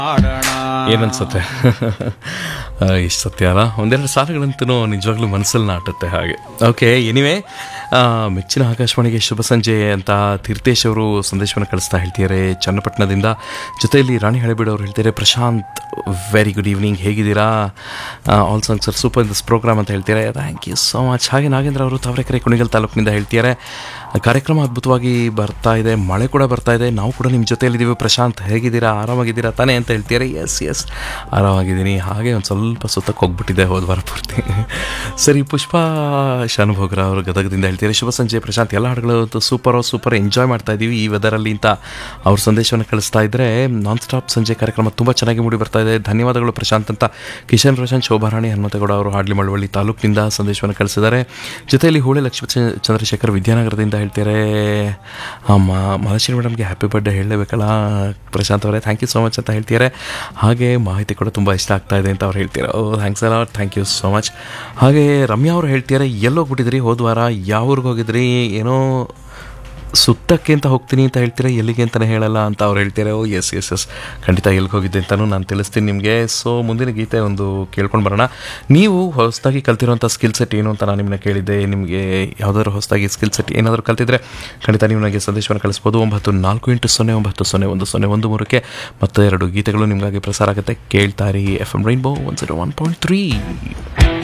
ಏನನ್ಸುತ್ತೆ ಇಷ್ಟು ಸತ್ಯ ಅಲ್ಲ ಒಂದೆರಡು ಸಾಲುಗಳಂತೂ ನಿಜವಾಗ್ಲೂ ಮನಸ್ಸಲ್ಲಿ ನಾಟುತ್ತೆ ಹಾಗೆ ಓಕೆ ಎನಿವೆ ಮೆಚ್ಚಿನ ಆಕಾಶವಾಣಿಗೆ ಶುಭ ಸಂಜೆ ಅಂತ ತೀರ್ಥೇಶ್ ಅವರು ಸಂದೇಶವನ್ನು ಕಳಿಸ್ತಾ ಹೇಳ್ತಿದ್ದಾರೆ ಚನ್ನಪಟ್ಟಣದಿಂದ ಜೊತೆಯಲ್ಲಿ ರಾಣಿ ಹಳೆಬೀಡು ಅವರು ಹೇಳ್ತಾರೆ ಪ್ರಶಾಂತ್ ವೆರಿ ಗುಡ್ ಈವ್ನಿಂಗ್ ಹೇಗಿದ್ದೀರಾ all song sir super this program ಅಂತ ಹೇಳ್ತಾರೆ ಥ್ಯಾಂಕ್ ಯು ಸೋ ಮಚ್ ಹಾಗೆ ನಾಗೇಂದ್ರ ಅವರು ತಾವರೆಕೆರೆ ಕುಣಿಗಲ್ ತಾಲೂಕಿನಿಂದ ಹೇಳ್ತಿದ್ದಾರೆ ಕಾರ್ಯಕ್ರಮ ಅದ್ಭುತವಾಗಿ ಬರ್ತಾ ಇದೆ ಮಳೆ ಕೂಡ ಬರ್ತಾ ಇದೆ ನಾವು ಕೂಡ ನಿಮ್ಮ ಜೊತೆಯಲ್ಲಿದ್ದೀವಿ ಪ್ರಶಾಂತ್ ಹೇಗಿದ್ದೀರಾ ಆರಾಮಾಗಿದ್ದೀರಾ ತಾನೇ ಅಂತ ಹೇಳ್ತೀರಾ ಎಸ್ ಎಸ್ ಆರಾಮಾಗಿದ್ದೀನಿ ಹಾಗೆ ಒಂದು ಸ್ವಲ್ಪ ಸುತ್ತಕ್ಕೆ ಹೋಗ್ಬಿಟ್ಟಿದೆ ಹೋದ ವಾರ ಪೂರ್ತಿ ಸರಿ ಪುಷ್ಪ ಶಾನುಭೋಗ್ರ ಅವರು ಗದಗದಿಂದ ಹೇಳ್ತೀರಿ ಶುಭ ಸಂಜೆ ಪ್ರಶಾಂತ್ ಎಲ್ಲ ಹಾಡುಗಳು ಸೂಪರ್ ಸೂಪರ್ ಎಂಜಾಯ್ ಮಾಡ್ತಾ ಇದ್ದೀವಿ ಈ ವೆದರಲ್ಲಿ ಅಂತ ಅವ್ರ ಸಂದೇಶವನ್ನು ಕಳಿಸ್ತಾ ಇದ್ದರೆ ನಾನ್ ಸ್ಟಾಪ್ ಸಂಜೆ ಕಾರ್ಯಕ್ರಮ ತುಂಬ ಚೆನ್ನಾಗಿ ಮೂಡಿ ಬರ್ತಾ ಇದೆ ಧನ್ಯವಾದಗಳು ಪ್ರಶಾಂತ್ ಅಂತ ಕಿಶನ್ ರೋಷನ್ ಶೋಭಾರಾಣಿ ಹನುಮಂತಗೌಡ ಅವರು ಹಾಡ್ಲಿ ಮಳವಳ್ಳಿ ತಾಲೂಕಿನಿಂದ ಸಂದೇಶವನ್ನು ಕಳಿಸಿದ್ದಾರೆ ಜೊತೆಯಲ್ಲಿ ಹೂಳೆ ಲಕ್ಷ್ಮೀ ಚ- ಚಂದ್ರಶೇಖರ್ ವಿದ್ಯಾನಗರದಿಂದ ಹೇಳ್ತಾರೆ ಅಮ್ಮ ಮಹರ್ಷಿ ಮೇಡಮ್ಗೆ ಹ್ಯಾಪಿ ಬರ್ಡೇ ಹೇಳಬೇಕಲ್ಲ ಪ್ರಶಾಂತ್ ಅವರೇ ಥ್ಯಾಂಕ್ ಯು ಸೋ ಮಚ್ ಅಂತ ಹೇಳ್ತಿದ್ದಾರೆ ಹಾಗೆ ಮಾಹಿತಿ ಕೂಡ ತುಂಬ ಇಷ್ಟ ಆಗ್ತಾ ಇದೆ ಅಂತ ಅವ್ರು ಹೇಳ್ತಾರೆ ಓ ಥ್ಯಾಂಕ್ಸ್ ಅಲ್ಲ ಥ್ಯಾಂಕ್ ಯು ಸೋ ಮಚ್ ಹಾಗೆ ರಮ್ಯಾ ಅವರು ಹೇಳ್ತಿದ್ದಾರೆ ಎಲ್ಲೋಗ್ಬಿಟ್ಟಿದ್ರಿ ಹೋದ ವಾರ ಯಾವ ಊರಿಗೆ ಹೋಗಿದ್ರಿ ಏನೋ ಸುತ್ತಕ್ಕೆ ಅಂತ ಹೋಗ್ತೀನಿ ಅಂತ ಹೇಳ್ತೀರಾ ಎಲ್ಲಿಗೆ ಅಂತಲೇ ಹೇಳಲ್ಲ ಅಂತ ಅವ್ರು ಹೇಳ್ತಾರೆ ಓ ಎಸ್ ಎಸ್ ಎಸ್ ಖಂಡಿತ ಎಲ್ಲಿಗೆ ಹೋಗಿದ್ದೆ ಅಂತಲೂ ನಾನು ತಿಳಿಸ್ತೀನಿ ನಿಮಗೆ ಸೊ ಮುಂದಿನ ಗೀತೆ ಒಂದು ಕೇಳ್ಕೊಂಡು ಬರೋಣ ನೀವು ಹೊಸದಾಗಿ ಕಲ್ತಿರೋಂಥ ಸ್ಕಿಲ್ ಸೆಟ್ ಏನು ಅಂತ ನಾನು ನಿಮ್ಮನ್ನ ಕೇಳಿದ್ದೆ ನಿಮಗೆ ಯಾವುದಾದ್ರು ಹೊಸದಾಗಿ ಸ್ಕಿಲ್ ಸೆಟ್ ಏನಾದರೂ ಕಲ್ತಿದ್ರೆ ಖಂಡಿತ ನೀವು ನನಗೆ ಸಂದೇಶವನ್ನು ಕಳಿಸ್ಬೋದು ಒಂಬತ್ತು ನಾಲ್ಕು ಎಂಟು ಸೊನ್ನೆ ಒಂಬತ್ತು ಸೊನ್ನೆ ಒಂದು ಸೊನ್ನೆ ಒಂದು ಮೂರಕ್ಕೆ ಮತ್ತು ಎರಡು ಗೀತೆಗಳು ನಿಮಗಾಗಿ ಪ್ರಸಾರ ಆಗುತ್ತೆ ಕೇಳ್ತಾರಿ F M Rainbow one zero one point three